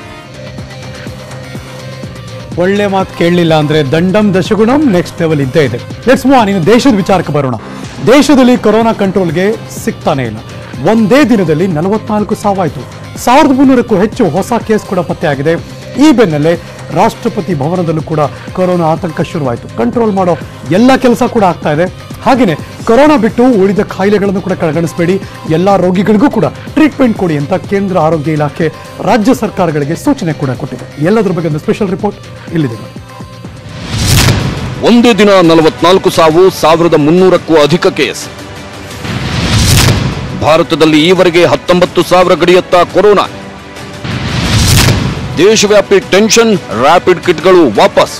ಒಳ್ಳೆ ಮಾತು ಕೇಳಲಿಲ್ಲ ಅಂದ್ರೆ ದಂಡಂ ದಶಗುಣಂ ನೆಕ್ಸ್ಟ್ ಲೆವೆಲ್ ಇದ್ದೇ ಇದೆ ಲೆಟ್ಸ್ ಮೂವ್ ನೀನು ದೇಶದ ವಿಚಾರಕ್ಕೆ ಬರೋಣ ದೇಶದಲ್ಲಿ ಕೊರೋನಾ ಕಂಟ್ರೋಲ್ಗೆ ಸಿಗ್ತಾನೆ ಇಲ್ಲ ಒಂದೇ ದಿನದಲ್ಲಿ ನಲವತ್ನಾಲ್ಕು ಸಾವಾಯಿತು ಸಾವಿರದ ಮುನ್ನೂರಕ್ಕೂ ಹೆಚ್ಚು ಹೊಸ ಕೇಸ್ ಕೂಡ ಪತ್ತೆಯಾಗಿದೆ ಈ ಬೆನ್ನಲ್ಲೇ ರಾಷ್ಟ್ರಪತಿ ಭವನದಲ್ಲೂ ಕೂಡ ಕೊರೋನಾ ಆತಂಕ ಶುರುವಾಯಿತು ಕಂಟ್ರೋಲ್ ಮಾಡೋ ಎಲ್ಲ ಕೆಲಸ ಕೂಡ ಆಗ್ತಾ ಇದೆ ಹಾಗೆಯೇ ಕೊರೋನಾ ಬಿಟ್ಟು ಉಳಿದ ಕಾಯಿಲೆಗಳನ್ನು ಕೂಡ ಕಡೆಗಣಿಸಬೇಡಿ ಎಲ್ಲ ರೋಗಿಗಳಿಗೂ ಕೂಡ ಟ್ರೀಟ್ಮೆಂಟ್ ಕೊಡಿ ಅಂತ ಕೇಂದ್ರ ಆರೋಗ್ಯ ಇಲಾಖೆ ರಾಜ್ಯ ಸರ್ಕಾರಗಳಿಗೆ ಸೂಚನೆ ಕೂಡ ಕೊಟ್ಟಿದೆ ಎಲ್ಲದರ ಬಗ್ಗೆ ಒಂದು ಸ್ಪೆಷಲ್ ರಿಪೋರ್ಟ್ ಇಲ್ಲಿದೆ ನೋಡಿ. ಒಂದೇ ದಿನ ನಲವತ್ನಾಲ್ಕು ಸಾವು ಸಾವಿರದ ಮುನ್ನೂರಕ್ಕೂ ಅಧಿಕ ಕೇಸ್ ಭಾರತದಲ್ಲಿ ಈವರೆಗೆ ಹತ್ತೊಂಬತ್ತು ಸಾವಿರ ಗಡಿಯತ್ತ ಕೊರೋನಾ ದೇಶವ್ಯಾಪಿ ಟೆನ್ಷನ್ ರ್ಯಾಪಿಡ್ ಕಿಟ್ಗಳು ವಾಪಸ್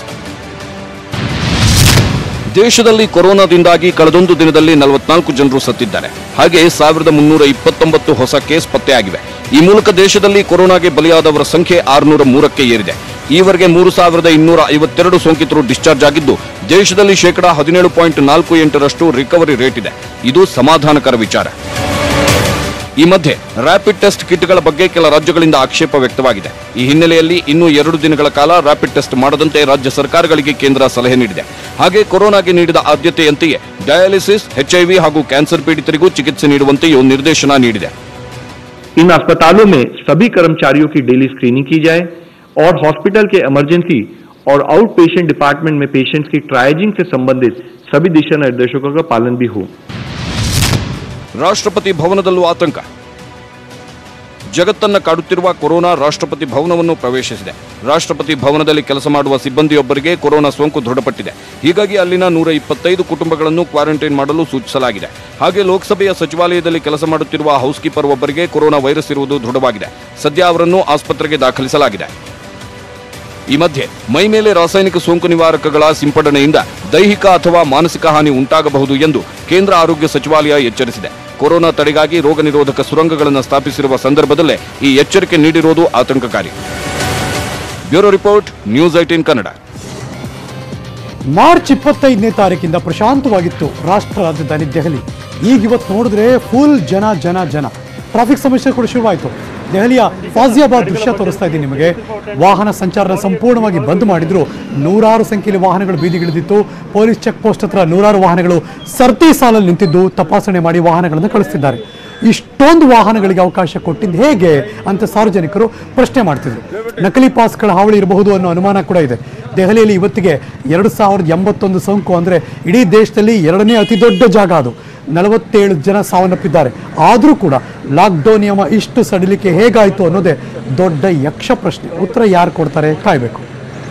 ದೇಶದಲ್ಲಿ ಕೊರೋನಾದಿಂದಾಗಿ ಕಳೆದೊಂದು ದಿನದಲ್ಲಿ ನಲವತ್ನಾಲ್ಕು ಜನರು ಸತ್ತಿದ್ದಾರೆ ಹಾಗೆ ಸಾವಿರದ ಮುನ್ನೂರ ಇಪ್ಪತ್ತೊಂಬತ್ತು ಹೊಸ ಕೇಸ್ ಪತ್ತೆಯಾಗಿವೆ ಈ ಮೂಲಕ ದೇಶದಲ್ಲಿ ಕೊರೋನಾಗೆ ಬಲಿಯಾದವರ ಸಂಖ್ಯೆ ಆರುನೂರ ಮೂರಕ್ಕೆ ಏರಿದೆ ಈವರೆಗೆ ಮೂರು ಸಾವಿರದ ಇನ್ನೂರ ಐವತ್ತೆರಡು ಸೋಂಕಿತರು ಡಿಸ್ಚಾರ್ಜ್ ಆಗಿದ್ದು ದೇಶದಲ್ಲಿ ಶೇಕಡಾ ಹದಿನೇಳು ಪಾಯಿಂಟ್ ನಾಲ್ಕು ಎಂಟರಷ್ಟು ರಿಕವರಿ ರೇಟ್ ಇದೆ ಇದು ಸಮಾಧಾನಕರ ವಿಚಾರ ಈ ಮಧ್ಯೆ ರ್ಯಾಪಿಡ್ ಟೆಸ್ಟ್ ಕಿಟ್ಗಳ ಬಗ್ಗೆ ಕೆಲ ರಾಜ್ಯಗಳಿಂದ ಆಕ್ಷೇಪ ವ್ಯಕ್ತವಾಗಿದೆ ಈ ಹಿನ್ನೆಲೆಯಲ್ಲಿ ಇನ್ನೂ ಎರಡು ದಿನಗಳ ಕಾಲ ರ್ಯಾಪಿಡ್ ಟೆಸ್ಟ್ ಮಾಡದಂತೆ ರಾಜ್ಯ ಸರ್ಕಾರಗಳಿಗೆ ಕೇಂದ್ರ ಸಲಹೆ ನೀಡಿದೆ ಹಾಗೆ ಕೊರೋನಾಗೆ ನೀಡಿದ ಆದ್ಯತೆಯಂತೆಯೇ ಡಯಾಲಿಸಿಸ್ ಎಚ್ಐವಿ ಹಾಗೂ ಕ್ಯಾನ್ಸರ್ ಪೀಡಿತರಿಗೂ ಚಿಕಿತ್ಸೆ ನೀಡುವಂತೆಯೂ ನಿರ್ದೇಶನ ನೀಡಿದೆ इन अस्पतालों में सभी कर्मचारियों की डेली स्क्रीनिंग की जाए और हॉस्पिटल के इमरजेंसी और आउट पेशेंट डिपार्टमेंट में पेशेंट्स की ट्रायजिंग से संबंधित सभी दिशा निर्देशों का पालन भी हो ರಾಷ್ಟ್ರಪತಿ ಭವನದಲ್ಲೂ ಆತಂಕ ಜಗತ್ತನ್ನ ಕಾಡುತ್ತಿರುವ ಕೊರೋನಾ ರಾಷ್ಟ್ರಪತಿ ಭವನವನ್ನು ಪ್ರವೇಶಿಸಿದೆ ರಾಷ್ಟ್ರಪತಿ ಭವನದಲ್ಲಿ ಕೆಲಸ ಮಾಡುವ ಸಿಬ್ಬಂದಿಯೊಬ್ಬರಿಗೆ ಕೊರೋನಾ ಸೋಂಕು ದೃಢಪಟ್ಟಿದೆ ಹೀಗಾಗಿ ಅಲ್ಲಿನ ನೂರ ಇಪ್ಪತ್ತೈದು ಕುಟುಂಬಗಳನ್ನು ಕ್ವಾರಂಟೈನ್ ಮಾಡಲು ಸೂಚಿಸಲಾಗಿದೆ ಹಾಗೆ ಲೋಕಸಭೆಯ ಸಚಿವಾಲಯದಲ್ಲಿ ಕೆಲಸ ಮಾಡುತ್ತಿರುವ ಹೌಸ್ ಕೀಪರ್ ಒಬ್ಬರಿಗೆ ಕೊರೋನಾ ವೈರಸ್ ಇರುವುದು ದೃಢವಾಗಿದೆ ಸದ್ಯ ಅವರನ್ನು ಆಸ್ಪತ್ರೆಗೆ ದಾಖಲಿಸಲಾಗಿದೆ ಈ ಮಧ್ಯೆ ಮೈ ಮೇಲೆ ರಾಸಾಯನಿಕ ಸೋಂಕು ನಿವಾರಕಗಳ ಸಿಂಪಡಣೆಯಿಂದ ದೈಹಿಕ ಅಥವಾ ಮಾನಸಿಕ ಹಾನಿ ಉಂಟಾಗಬಹುದು ಎಂದು ಕೇಂದ್ರ ಆರೋಗ್ಯ ಸಚಿವಾಲಯ ಎಚ್ಚರಿಸಿದೆ ಕೊರೋನಾ ತಡೆಗಾಗಿ ರೋಗ ನಿರೋಧಕ ಸುರಂಗಗಳನ್ನು ಸ್ಥಾಪಿಸಿರುವ ಸಂದರ್ಭದಲ್ಲೇ ಈ ಎಚ್ಚರಿಕೆ ನೀಡಿರುವುದು ಆತಂಕಕಾರಿ bureau report news eighteen Kannada March ಇಪ್ಪತ್ತೈದನೇ ತಾರೀಕಿಂದ ಪ್ರಶಾಂತವಾಗಿತ್ತು ರಾಷ್ಟ್ರ ರಾಜಧಾನಿ ದೆಹಲಿ ಈಗ ಇವತ್ತು ನೋಡಿದ್ರೆ ಫುಲ್ ಜನ ಜನ ಜನ ಟ್ರಾಫಿಕ್ ಸಮಸ್ಯೆ ಕೂಡ ಶುರುವಾಯಿತು ದೆಹಲಿಯ ಫಾಜಿಯಾಬಾದ್ ದೃಶ್ಯ ತೋರಿಸ್ತಾ ಇದ್ದೀನಿ ನಿಮಗೆ ವಾಹನ ಸಂಚಾರನ ಸಂಪೂರ್ಣವಾಗಿ ಬಂದ್ ಮಾಡಿದ್ರು ನೂರಾರು ಸಂಖ್ಯೆಯಲ್ಲಿ ವಾಹನಗಳು ಬೀದಿಗಿಳಿದಿತ್ತು ಪೊಲೀಸ್ ಚೆಕ್ ಪೋಸ್ಟ್ ಹತ್ರ ನೂರಾರು ವಾಹನಗಳು ಸರ್ತಿ ಸಾಲಲ್ಲಿ ನಿಂತಿದ್ದು ತಪಾಸಣೆ ಮಾಡಿ ವಾಹನಗಳನ್ನು ಕಳಿಸ್ತಿದ್ದಾರೆ ಇಷ್ಟೊಂದು ವಾಹನಗಳಿಗೆ ಅವಕಾಶ ಕೊಟ್ಟಿದ್ದು ಹೇಗೆ ಅಂತ ಸಾರ್ವಜನಿಕರು ಪ್ರಶ್ನೆ ಮಾಡ್ತಿದ್ರು ನಕಲಿ ಪಾಸ್ಗಳ ಹಾವಳಿ ಇರಬಹುದು ಅನ್ನೋ ಅನುಮಾನ ಕೂಡ ಇದೆ ದೆಹಲಿಯಲ್ಲಿ ಇವತ್ತಿಗೆ ಎರಡು ಸಾವಿರದ ಎಂಬತ್ತೊಂದು ಸೋಂಕು ಅಂದರೆ ಇಡೀ ದೇಶದಲ್ಲಿ ಎರಡನೇ ಅತಿ ದೊಡ್ಡ ಜಾಗ ಅದು ನಲವತ್ತೇಳು ಜನ ಸಾವನ್ನಪ್ಪಿದ್ದಾರೆ ಆದರೂ ಕೂಡ ಲಾಕ್ಡೌನ್ ನಿಯಮ ಇಷ್ಟು ಸಡಿಲಿಕೆ ಹೇಗಾಯಿತು ಅನ್ನೋದೇ ದೊಡ್ಡ ಯಕ್ಷ ಪ್ರಶ್ನೆ ಉತ್ತರ ಯಾರು ಕೊಡ್ತಾರೆ ಕಾಯಬೇಕು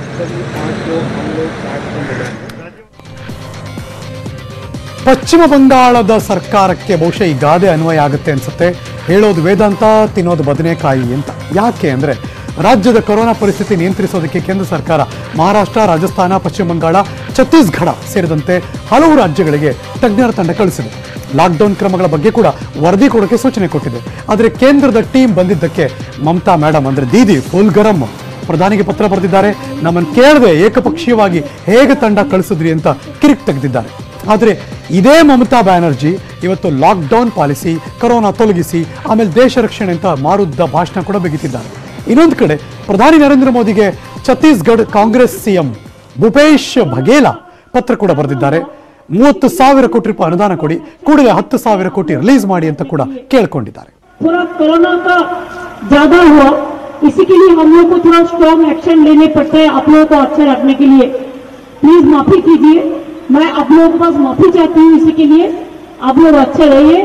ಪಶ್ಚಿಮ ಬಂಗಾಳದ ಸರ್ಕಾರಕ್ಕೆ ಬಹುಶಃ ಈ ಗಾದೆ ಅನ್ವಯ ಆಗುತ್ತೆ ಅನ್ಸುತ್ತೆ ಹೇಳೋದು ವೇದಾಂತ ತಿನ್ನೋದು ಬದನೆಕಾಯಿ ಅಂತ ಯಾಕೆ ಅಂದರೆ ರಾಜ್ಯದ ಕೊರೋನಾ ಪರಿಸ್ಥಿತಿ ನಿಯಂತ್ರಿಸೋದಕ್ಕೆ ಕೇಂದ್ರ ಸರ್ಕಾರ ಮಹಾರಾಷ್ಟ್ರ ರಾಜಸ್ಥಾನ ಪಶ್ಚಿಮ ಬಂಗಾಳ ಛತ್ತೀಸ್ಗಢ ಸೇರಿದಂತೆ ಹಲವು ರಾಜ್ಯಗಳಿಗೆ ತಜ್ಞರ ತಂಡ ಕಳಿಸಿದೆ ಲಾಕ್ಡೌನ್ ಕ್ರಮಗಳ ಬಗ್ಗೆ ಕೂಡ ವರದಿ ಕೊಡೋಕೆ ಸೂಚನೆ ಕೊಟ್ಟಿದೆ ಆದರೆ ಕೇಂದ್ರದ ಟೀಮ್ ಬಂದಿದ್ದಕ್ಕೆ ಮಮತಾ ಮೇಡಮ್ ಅಂದರೆ ದೀದಿ ಫುಲ್ ಗರಂ ಪ್ರಧಾನಿಗೆ ಪತ್ರ ಬರೆದಿದ್ದಾರೆ ನಮ್ಮನ್ನು ಕೇಳದೆ ಏಕಪಕ್ಷೀಯವಾಗಿ ಹೇಗೆ ತಂಡ ಕಳಿಸಿದ್ರಿ ಅಂತ ಕಿರಿಕ್ ತೆಗೆದಿದ್ದಾರೆ ಆದರೆ ಇದೇ ಮಮತಾ ಬ್ಯಾನರ್ಜಿ ಇವತ್ತು ಲಾಕ್ಡೌನ್ ಪಾಲಿಸಿ ಕೊರೋನಾ ತೊಲಗಿಸಿ ಆಮೇಲೆ ದೇಶ ರಕ್ಷಣೆ ಅಂತ ಮಾರುದ್ದ ಭಾಷಣ ಕೂಡ ಬಿಗಿತಿದ್ದಾರೆ ಇನ್ನೊಂದು ಕಡೆ ಪ್ರಧಾನಿ ನರೇಂದ್ರ ಮೋದಿಗೆ ಛತ್ತೀಸ್ಗಢ ಕಾಂಗ್ರೆಸ್ ಸಿಎಂ ಭೂಪೇಶ್ ಬಘೇಲ ಪತ್ರ ಕೂಡ ಬರೆದಿದ್ದಾರೆ ಮೂವತ್ತು ಸಾವಿರ ಕೋಟಿ ರೂಪಾಯಿ ಅನುದಾನ ಕೊಡಿ ಕೂಡಲೇ ಹತ್ತು ಸಾವಿರ ಕೋಟಿ ರಿಲೀಸ್ ಮಾಡಿ ಅಂತ ಕೂಡ ಕೇಳ್ಕೊಂಡಿದ್ದಾರೆ पूरा कोरोना का ज्यादा हुआ इसी के लिए हम लोग को थोड़ा स्ट्रॉन्ग एक्शन लेने पड़ते हैं आप लोगों को अच्छे रखने के लिए प्लीज माफी कीजिए मैं आप लोगों के पास माफी चाहती हूँ इसी के लिए आप लोग अच्छे रहिए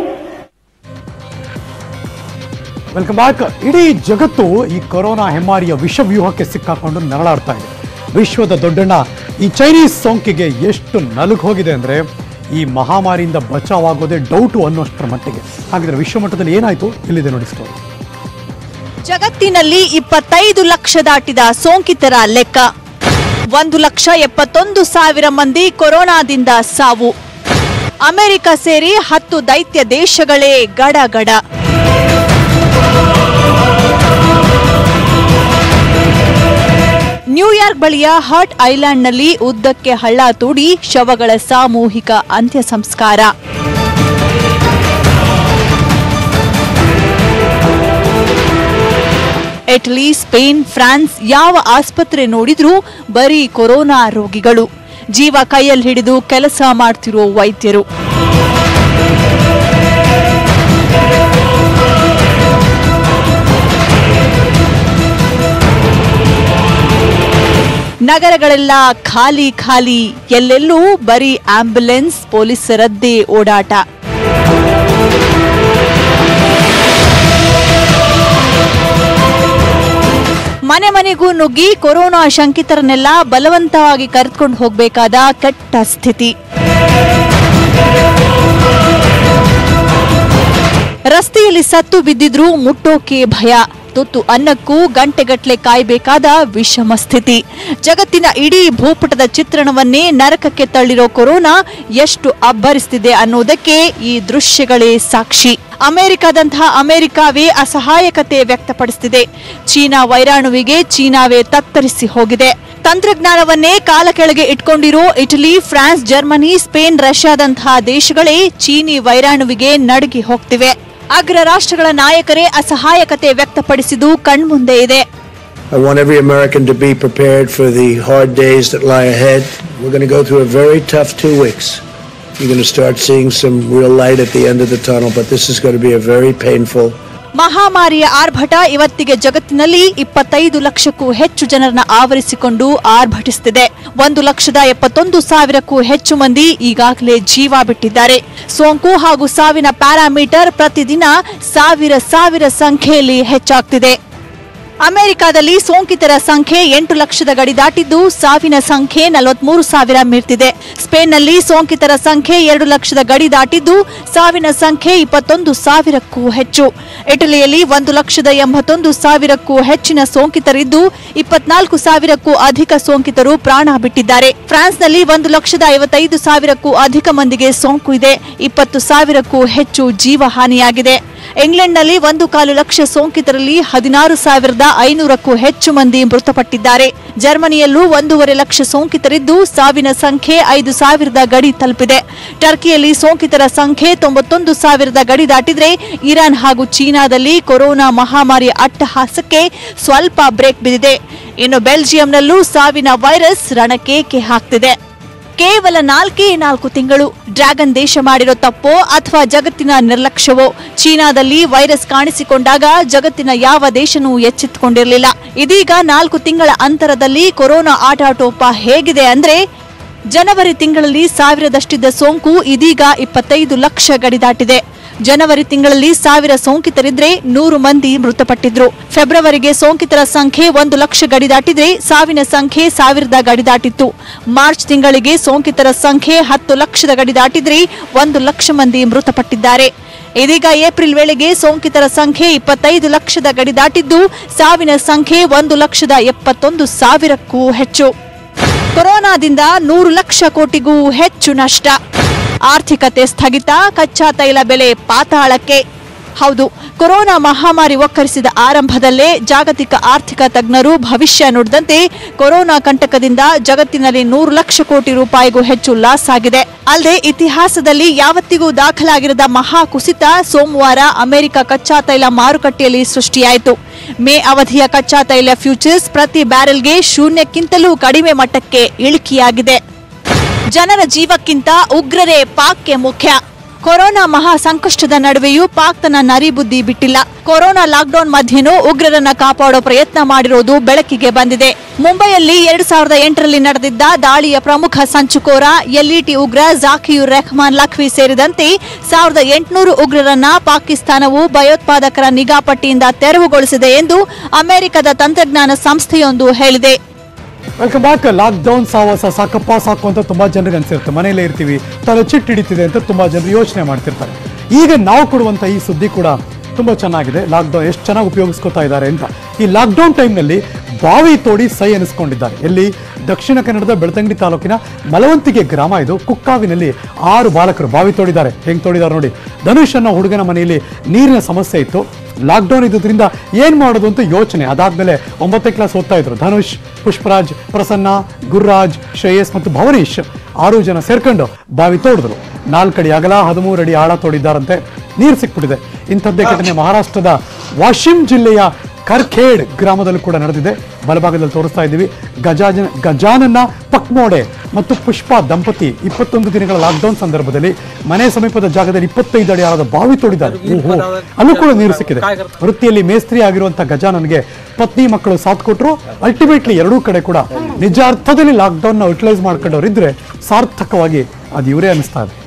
ವೆಲ್ಕಮ್ ಬ್ಯಾಕ್ ಇಡೀ ಜಗತ್ತು ಈ ಕೊರೋನಾ ಹೆಮ್ಮಾರಿಯ ವಿಷವ್ಯೂಹಕ್ಕೆ ಸಿಕ್ಕಾಕೊಂಡು ನರಳಾಡ್ತಾ ಇದೆ ವಿಶ್ವದ ದೊಡ್ಡಣ್ಣ ಈ ಚೈನೀಸ್ ಸೋಂಕಿಗೆ ಎಷ್ಟು ನಲುಗ್ ಹೋಗಿದೆ ಅಂದ್ರೆ ಈ ಮಹಾಮಾರಿಯಿಂದ ಬಚಾವಾಗೋದೇ ಡೌಟು ಅನ್ನೋಷ್ಟರ ಮಟ್ಟಿಗೆ ಹಾಗಿದ್ರೆ ವಿಶ್ವ ಮಟ್ಟದಲ್ಲಿ ಏನಾಯ್ತು ಇಲ್ಲಿದೆ ನೋಡಿ ಸ್ಟೋರಿ ಜಗತ್ತಿನಲ್ಲಿ ಇಪ್ಪತ್ತೈದು ಲಕ್ಷ ದಾಟಿದ ಸೋಂಕಿತರ ಲೆಕ್ಕ ಒಂದು ಲಕ್ಷ ಎಪ್ಪತ್ತೊಂದು ಸಾವಿರ ಮಂದಿ ಕೊರೋನಾದಿಂದ ಸಾವು ಅಮೆರಿಕ ಸೇರಿ ಹತ್ತು ದೈತ್ಯ ದೇಶಗಳೇ ಗಡಗಡ ನ್ಯೂಯಾರ್ಕ್ ಬಳಿಯ ಹರ್ಟ್ ಐಲ್ಯಾಂಡ್ನಲ್ಲಿ ಉದ್ದಕ್ಕೆ ಹಳ್ಳ ತೂಡಿ ಶವಗಳ ಸಾಮೂಹಿಕ ಅಂತ್ಯ ಸಂಸ್ಕಾರ ಇಟಲಿ ಸ್ಪೇನ್ ಫ್ರಾನ್ಸ್ ಯಾವ ಆಸ್ಪತ್ರೆ ನೋಡಿದ್ರೂ ಬರೀ ಕೊರೋನಾ ರೋಗಿಗಳು ಜೀವ ಕೈಯಲ್ಲಿ ಹಿಡಿದು ಕೆಲಸ ಮಾಡ್ತಿರೋ ವೈದ್ಯರು ನಗರಗಳೆಲ್ಲ ಖಾಲಿ ಖಾಲಿ ಎಲ್ಲೆಲ್ಲೂ ಬರೀ ಆಂಬ್ಯುಲೆನ್ಸ್ ಪೊಲೀಸರದ್ದೇ ಓಡಾಟ ಮನೆ ಮನೆಗೂ ನುಗ್ಗಿ ಕೊರೋನಾ ಶಂಕಿತರನ್ನೆಲ್ಲ ಬಲವಂತವಾಗಿ ಕರೆದುಕೊಂಡು ಹೋಗಬೇಕಾದ ಕೆಟ್ಟ ಸ್ಥಿತಿ ರಸ್ತೆಯಲ್ಲಿ ಸತ್ತು ಬಿದ್ದಿದ್ರೂ ಮುಟ್ಟೋಕೆ ಭಯ ತುತ್ತು ಅನ್ನಕ್ಕೂ ಗಂಟೆಗಟ್ಲೆ ಕಾಯಬೇಕಾದ ವಿಷಮ ಸ್ಥಿತಿ ಜಗತ್ತಿನ ಇಡೀ ಭೂಪಟದ ಚಿತ್ರಣವನ್ನೇ ನರಕಕ್ಕೆ ತಳ್ಳಿರೋ ಕೊರೋನಾ ಎಷ್ಟು ಅಬ್ಬರಿಸ್ತಿದೆ ಅನ್ನೋದಕ್ಕೆ ಈ ದೃಶ್ಯಗಳೇ ಸಾಕ್ಷಿ ಅಮೆರಿಕದಂತಹ ಅಮೆರಿಕಾವೇ ಅಸಹಾಯಕತೆ ವ್ಯಕ್ತಪಡಿಸುತ್ತಿದೆ ಚೀನಾ ವೈರಾಣುವಿಗೆ ಚೀನಾವೇ ತತ್ತರಿಸಿ ಹೋಗಿದೆ ತಂತ್ರಜ್ಞಾನವನ್ನೇ ಕಾಲ ಕೆಳಗೆ ಇಟ್ಕೊಂಡಿರೋ ಇಟಲಿ ಫ್ರಾನ್ಸ್ ಜರ್ಮನಿ ಸ್ಪೇನ್ ರಷ್ಯಾದಂತಹ ದೇಶಗಳೇ ಚೀನಿ ವೈರಾಣುವಿಗೆ ನಡುಗಿ ಹೋಗ್ತಿವೆ ಅಗ್ರ ರಾಷ್ಟ್ರಗಳ ನಾಯಕರೇ ಅಸಹಾಯಕತೆ ವ್ಯಕ್ತಪಡಿಸಿದ್ದು ಕಣ್ಮುಂದೆ ಇದೆ I want every American to be prepared for the hard days that lie ahead. We're going to go through a very tough two weeks. You're going to start seeing some real light at the end of the tunnel, but this is going to be a very painful ಮಹಾಮಾರಿಯ ಆರ್ಭಟ ಇವತ್ತಿಗೆ ಜಗತ್ತಿನಲ್ಲಿ ಇಪ್ಪತ್ತೈದು ಲಕ್ಷಕ್ಕೂ ಹೆಚ್ಚು ಜನರನ್ನ ಆವರಿಸಿಕೊಂಡು ಆರ್ಭಟಿಸುತ್ತಿದೆ ಒಂದು ಲಕ್ಷದ ಎಪ್ಪತ್ತೊಂದು ಸಾವಿರಕ್ಕೂ ಹೆಚ್ಚು ಮಂದಿ ಈಗಾಗಲೇ ಜೀವ ಬಿಟ್ಟಿದ್ದಾರೆ ಸೋಂಕು ಹಾಗೂ ಸಾವಿನ ಪ್ಯಾರಾಮೀಟರ್ ಪ್ರತಿದಿನ ಸಾವಿರ ಸಾವಿರ ಸಂಖ್ಯೆಯಲ್ಲಿ ಹೆಚ್ಚಾಗ್ತಿದೆ ಅಮೆರಿಕದಲ್ಲಿ ಸೋಂಕಿತರ ಸಂಖ್ಯೆ ಎಂಟು ಲಕ್ಷದ ಗಡಿ ದಾಟಿದ್ದು ಸಾವಿನ ಸಂಖ್ಯೆ ನಲವತ್ಮೂರು ಸಾವಿರ ಮೀರ್ತಿದೆ ಸ್ಪೇನ್ನಲ್ಲಿ ಸೋಂಕಿತರ ಸಂಖ್ಯೆ ಎರಡು ಲಕ್ಷದ ಗಡಿ ದಾಟಿದ್ದು ಸಾವಿನ ಸಂಖ್ಯೆ ಇಪ್ಪತ್ತೊಂದು ಸಾವಿರಕ್ಕೂ ಹೆಚ್ಚು ಇಟಲಿಯಲ್ಲಿ ಒಂದು ಲಕ್ಷದ ಎಂಬತ್ತೊಂದು ಸಾವಿರಕ್ಕೂ ಹೆಚ್ಚಿನ ಸೋಂಕಿತರಿದ್ದು ಇಪ್ಪತ್ನಾಲ್ಕು ಸಾವಿರಕ್ಕೂ ಅಧಿಕ ಸೋಂಕಿತರು ಪ್ರಾಣ ಬಿಟ್ಟಿದ್ದಾರೆ ಫ್ರಾನ್ಸ್ನಲ್ಲಿ ಒಂದು ಲಕ್ಷದ ಐವತ್ತೈದು ಸಾವಿರಕ್ಕೂ ಅಧಿಕ ಮಂದಿಗೆ ಸೋಂಕು ಇದೆ ಇಪ್ಪತ್ತು ಸಾವಿರಕ್ಕೂ ಹೆಚ್ಚು ಜೀವ ಹಾನಿಯಾಗಿದೆ ಇಂಗ್ಲೆಂಡ್ನಲ್ಲಿ ಒಂದು ಕಾಲು ಲಕ್ಷ ಸೋಂಕಿತರಲ್ಲಿ ಹದಿನಾರು ಸಾವಿರದ ಐನೂರಕ್ಕೂ ಹೆಚ್ಚು ಮಂದಿ ಮೃತಪಟ್ಟಿದ್ದಾರೆ ಜರ್ಮನಿಯಲ್ಲೂ ಒಂದೂವರೆ ಲಕ್ಷ ಸೋಂಕಿತರಿದ್ದು ಸಾವಿನ ಸಂಖ್ಯೆ ಐದು ಸಾವಿರದ ಗಡಿ ತಲುಪಿದೆ ಟರ್ಕಿಯಲ್ಲಿ ಸೋಂಕಿತರ ಸಂಖ್ಯೆ ತೊಂಬತ್ತೊಂದು ಸಾವಿರದ ಗಡಿ ದಾಟಿದ್ರೆ ಇರಾನ್ ಹಾಗೂ ಚೀನಾದಲ್ಲಿ ಕೊರೋನಾ ಮಹಾಮಾರಿಯ ಅಟ್ಟಹಾಸಕ್ಕೆ ಸ್ವಲ್ಪ ಬ್ರೇಕ್ ಬಿದ್ದಿದೆ ಇನ್ನು ಬೆಲ್ಜಿಯಂನಲ್ಲೂ ಸಾವಿನ ವೈರಸ್ ರಣಕೇಕೆ ಹಾಕ್ತಿದೆ ಕೇವಲ ನಾಲ್ಕೇ ನಾಲ್ಕು ತಿಂಗಳು ಡ್ರ್ಯಾಗನ್ ದೇಶ ಮಾಡಿರೋ ತಪ್ಪೋ ಅಥವಾ ಜಗತ್ತಿನ ನಿರ್ಲಕ್ಷ್ಯವೋ ಚೀನಾದಲ್ಲಿ ವೈರಸ್ ಕಾಣಿಸಿಕೊಂಡಾಗ ಜಗತ್ತಿನ ಯಾವ ದೇಶನೂ ಎಚ್ಚೆತ್ತುಕೊಂಡಿರಲಿಲ್ಲ ಇದೀಗ ನಾಲ್ಕು ತಿಂಗಳ ಅಂತರದಲ್ಲಿ ಕೊರೋನಾ ಆಟಾಟೋಪ ಹೇಗಿದೆ ಅಂದ್ರೆ ಜನವರಿ ತಿಂಗಳಲ್ಲಿ ಸಾವಿರದಷ್ಟಿದ್ದ ಸೋಂಕು ಇದೀಗ ಇಪ್ಪತ್ತೈದು ಲಕ್ಷ ಗಡಿ ದಾಟಿದೆ ಜನವರಿ ತಿಂಗಳಲ್ಲಿ ಸಾವಿರ ಸೋಂಕಿತರಿದ್ರೆ ನೂರು ಮಂದಿ ಮೃತಪಟ್ಟಿದ್ರು ಫೆಬ್ರವರಿಗೆ ಸೋಂಕಿತರ ಸಂಖ್ಯೆ ಒಂದು ಲಕ್ಷ ಗಡಿ ದಾಟಿದ್ರೆ ಸಾವಿನ ಸಂಖ್ಯೆ ಸಾವಿರದ ಗಡಿ ದಾಟಿತ್ತು ಮಾರ್ಚ್ ತಿಂಗಳಿಗೆ ಸೋಂಕಿತರ ಸಂಖ್ಯೆ ಹತ್ತು ಲಕ್ಷದ ಗಡಿ ದಾಟಿದ್ರೆ ಒಂದು ಲಕ್ಷ ಮಂದಿ ಮೃತಪಟ್ಟಿದ್ದಾರೆ ಇದೀಗ ಏಪ್ರಿಲ್ ವೇಳೆಗೆ ಸೋಂಕಿತರ ಸಂಖ್ಯೆ ಇಪ್ಪತ್ತೈದು ಲಕ್ಷದ ಗಡಿ ದಾಟಿದ್ದು ಸಾವಿನ ಸಂಖ್ಯೆ ಒಂದು ಲಕ್ಷದ ಎಪ್ಪತ್ತೊಂದು ಸಾವಿರಕ್ಕೂ ಹೆಚ್ಚು ಕೊರೋನಾದಿಂದ ನೂರು ಲಕ್ಷ ಕೋಟಿಗೂ ಹೆಚ್ಚು ನಷ್ಟ ಆರ್ಥಿಕತೆ ಸ್ಥಗಿತ ಕಚ್ಚಾ ತೈಲ ಬೆಲೆ ಪಾತಾಳಕ್ಕೆ ಹೌದು ಕೊರೋನಾ ಮಹಾಮಾರಿ ಒಕ್ಕರಿಸಿದ ಆರಂಭದಲ್ಲೇ ಜಾಗತಿಕ ಆರ್ಥಿಕ ತಜ್ಞರು ಭವಿಷ್ಯ ನುಡಿದಂತೆ ಕೊರೋನಾ ಕಂಟಕದಿಂದ ಜಗತ್ತಿನಲ್ಲಿ ನೂರು ಲಕ್ಷ ಕೋಟಿ ರೂಪಾಯಿಗೂ ಹೆಚ್ಚು ಲಾಸ್ ಆಗಿದೆ ಅಲ್ಲದೆ ಇತಿಹಾಸದಲ್ಲಿ ಯಾವತ್ತಿಗೂ ದಾಖಲಾಗಿರದ ಮಹಾ ಕುಸಿತ ಸೋಮವಾರ ಅಮೆರಿಕ ಕಚ್ಚಾ ತೈಲ ಮಾರುಕಟ್ಟೆಯಲ್ಲಿ ಸೃಷ್ಟಿಯಾಯಿತು ಮೇ ಅವಧಿಯ ಕಚ್ಚಾ ತೈಲ ಫ್ಯೂಚರ್ಸ್ ಪ್ರತಿ ಬ್ಯಾರೆಲ್ಗೆ ಶೂನ್ಯಕ್ಕಿಂತಲೂ ಕಡಿಮೆ ಮಟ್ಟಕ್ಕೆ ಇಳಿಕೆಯಾಗಿದೆ ಜನರ ಜೀವಕ್ಕಿಂತ ಉಗ್ರರೇ ಪಾಕ್ಗೆ ಮುಖ್ಯ ಕೊರೋನಾ ಮಹಾ ಸಂಕಷ್ಟದ ನಡುವೆಯೂ ಪಾಕ್ ತನ್ನ ನರಿಬುದ್ಧಿ ಬಿಟ್ಟಿಲ್ಲ ಕೊರೋನಾ ಲಾಕ್ಡೌನ್ ಮಧ್ಯೆನೂ ಉಗ್ರರನ್ನ ಕಾಪಾಡೋ ಪ್ರಯತ್ನ ಮಾಡಿರೋದು ಬೆಳಕಿಗೆ ಬಂದಿದೆ ಮುಂಬೈಯಲ್ಲಿ ಎರಡ್ ಸಾವಿರದ ಎಂಟರಲ್ಲಿ ನಡೆದಿದ್ದ ದಾಳಿಯ ಪ್ರಮುಖ ಸಂಚುಕೋರ ಎಲ್ಇಟಿ ಉಗ್ರ ಜಾಕಿಯುರ್ ರೆಹಮಾನ್ ಲಖ್ವಿ ಸೇರಿದಂತೆ ಸಾವಿರದ ಎಂಟುನೂರು ಉಗ್ರರನ್ನ ಪಾಕಿಸ್ತಾನವು ಭಯೋತ್ಪಾದಕರ ನಿಗಾಪಟ್ಟಿಯಿಂದ ತೆರವುಗೊಳಿಸಿದೆ ಎಂದು ಅಮೆರಿಕದ ತಂತ್ರಜ್ಞಾನ ಸಂಸ್ಥೆಯೊಂದು ಹೇಳಿದೆ ವೆಲ್ಕಮ್ ಬ್ಯಾಕ್ ಲಾಕ್ ಡೌನ್ ಸಾವಾಸ ಸಾಕಪ್ಪ ಸಾಕು ಅಂತ ತುಂಬಾ ಜನರಿಗೆ ಅನ್ಸಿರುತ್ತೆ ಮನೆಯಲ್ಲೇ ಇರ್ತೀವಿ ತಲೆ ಚಿಟ್ಟು ಹಿಡಿತಿದೆ ಅಂತ ತುಂಬಾ ಜನರು ಯೋಚನೆ ಮಾಡ್ತಿರ್ತಾರೆ ಈಗ ನಾವು ಕೊಡುವಂತ ಈ ಸುದ್ದಿ ಕೂಡ ತುಂಬಾ ಚೆನ್ನಾಗಿದೆ ಲಾಕ್ ಡೌನ್ ಎಷ್ಟು ಚೆನ್ನಾಗಿ ಉಪಯೋಗಿಸ್ಕೊತಾ ಇದ್ದಾರೆ ಅಂತ ಈ ಲಾಕ್ ಡೌನ್ ಟೈಮ್ನಲ್ಲಿ ಬಾವಿ ತೋಡಿ ಸೈ ಅನಿಸ್ಕೊಂಡಿದ್ದಾರೆ ಎಲ್ಲಿ ದಕ್ಷಿಣ ಕನ್ನಡದ ಬೆಳ್ತಂಗಡಿ ತಾಲೂಕಿನ ಮಲವಂತಿಗೆ ಗ್ರಾಮ ಇದು ಕುಕ್ಕಾವಿನಲ್ಲಿ ಆರು ಬಾಲಕರು ಬಾವಿ ತೋಡಿದ್ದಾರೆ ಹೆಂಗ್ ತೋಡಿದ್ದಾರೆ ನೋಡಿ ಧನುಷ್ ಅನ್ನೋ ಹುಡುಗನ ಮನೆಯಲ್ಲಿ ನೀರಿನ ಸಮಸ್ಯೆ ಇತ್ತು ಲಾಕ್ಡೌನ್ ಇದ್ದುದರಿಂದ ಏನ್ ಮಾಡೋದು ಅಂತ ಯೋಚನೆ ಅದಾದ್ಮೇಲೆ ಒಂಬತ್ತನೇ ಕ್ಲಾಸ್ ಓದ್ತಾ ಇದ್ರು ಧನುಷ್ ಪುಷ್ಪರಾಜ್ ಪ್ರಸನ್ನ ಗುರುರಾಜ್ ಶ್ರೇಯಸ್ ಮತ್ತು ಭವನೀಶ್ ಆರು ಜನ ಸೇರ್ಕೊಂಡು ಬಾವಿ ತೋಡಿದ್ರು ನಾಲ್ಕಡಿ ಅಗಲ ಹದಿಮೂರು ಅಡಿ ಆಳ ತೋಡಿದ್ದಾರಂತೆ ನೀರು ಸಿಕ್ಬಿಟ್ಟಿದೆ ಇಂಥದ್ದೇ ಘಟನೆ ಮಹಾರಾಷ್ಟ್ರದ ವಾಶಿಂ ಜಿಲ್ಲೆಯ ಕರ್ಖೇಡ್ ಗ್ರಾಮದಲ್ಲೂ ಕೂಡ ನಡೆದಿದೆ ಬಲಭಾಗದಲ್ಲಿ ತೋರಿಸ್ತಾ ಇದ್ದೀವಿ ಗಜಾಜನ ಗಜಾನನ್ನ ಪಕ್ಮೋಡೆ ಮತ್ತು ಪುಷ್ಪ ದಂಪತಿ ಇಪ್ಪತ್ತೊಂದು ದಿನಗಳ ಲಾಕ್ಡೌನ್ ಸಂದರ್ಭದಲ್ಲಿ ಮನೆ ಸಮೀಪದ ಜಾಗದಲ್ಲಿ ಇಪ್ಪತ್ತೈದು ಅಡಿ ಆಳದ ಬಾವಿ ತೋಡಿದ್ದಾರೆ ಓಹೋ ಅಲ್ಲೂ ಕೂಡ ನೀರು ಸಿಕ್ಕಿದೆ ವೃತ್ತಿಯಲ್ಲಿ ಮೇಸ್ತ್ರಿ ಆಗಿರುವಂತ ಗಜಾನನ್ಗೆ ಪತ್ನಿ ಮಕ್ಕಳು ಸಾಥ್ ಕೊಟ್ಟರು ಅಲ್ಟಿಮೇಟ್ಲಿ ಎರಡೂ ಕಡೆ ಕೂಡ ನಿಜ ಅರ್ಥದಲ್ಲಿ ಲಾಕ್ಡೌನ್ ನ ಯುಟಿಲೈಸ್ ಮಾಡ್ಕೊಂಡವ್ರು ಇದ್ರೆ ಸಾರ್ಥಕವಾಗಿ ಅದು ಇವರೇ ಅನಿಸ್ತಾ ಇದೆ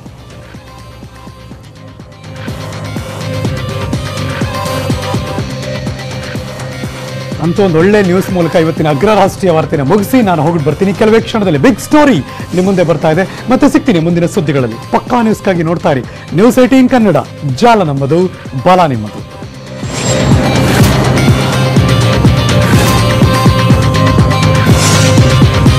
ಅಂತೂ ಒಂದು ಒಳ್ಳೆ ನ್ಯೂಸ್ ಮೂಲಕ ಇವತ್ತಿನ ಅಗ್ರ ರಾಷ್ಟ್ರೀಯ ವಾರ್ತೆನ ಮುಗಿಸಿ ನಾನು ಹೋಗ್ಬಿಟ್ಟು ಬರ್ತೀನಿ ಕೆಲವೇ ಕ್ಷಣದಲ್ಲಿ ಬಿಗ್ ಸ್ಟೋರಿ ನಿಮ್ಮ ಮುಂದೆ ಬರ್ತಾ ಇದೆ ಮತ್ತೆ ಸಿಗ್ತೀನಿ ಮುಂದಿನ ಸುದ್ದಿಗಳಲ್ಲಿ ಪಕ್ಕಾ ನ್ಯೂಸ್ಗಾಗಿ ನೋಡ್ತಾ ಇರಿ ನ್ಯೂಸ್ ಏಟೀನ್ ಕನ್ನಡ ಜಾಲ ನಮ್ಮದು ಬಲ ನಿಮ್ಮದು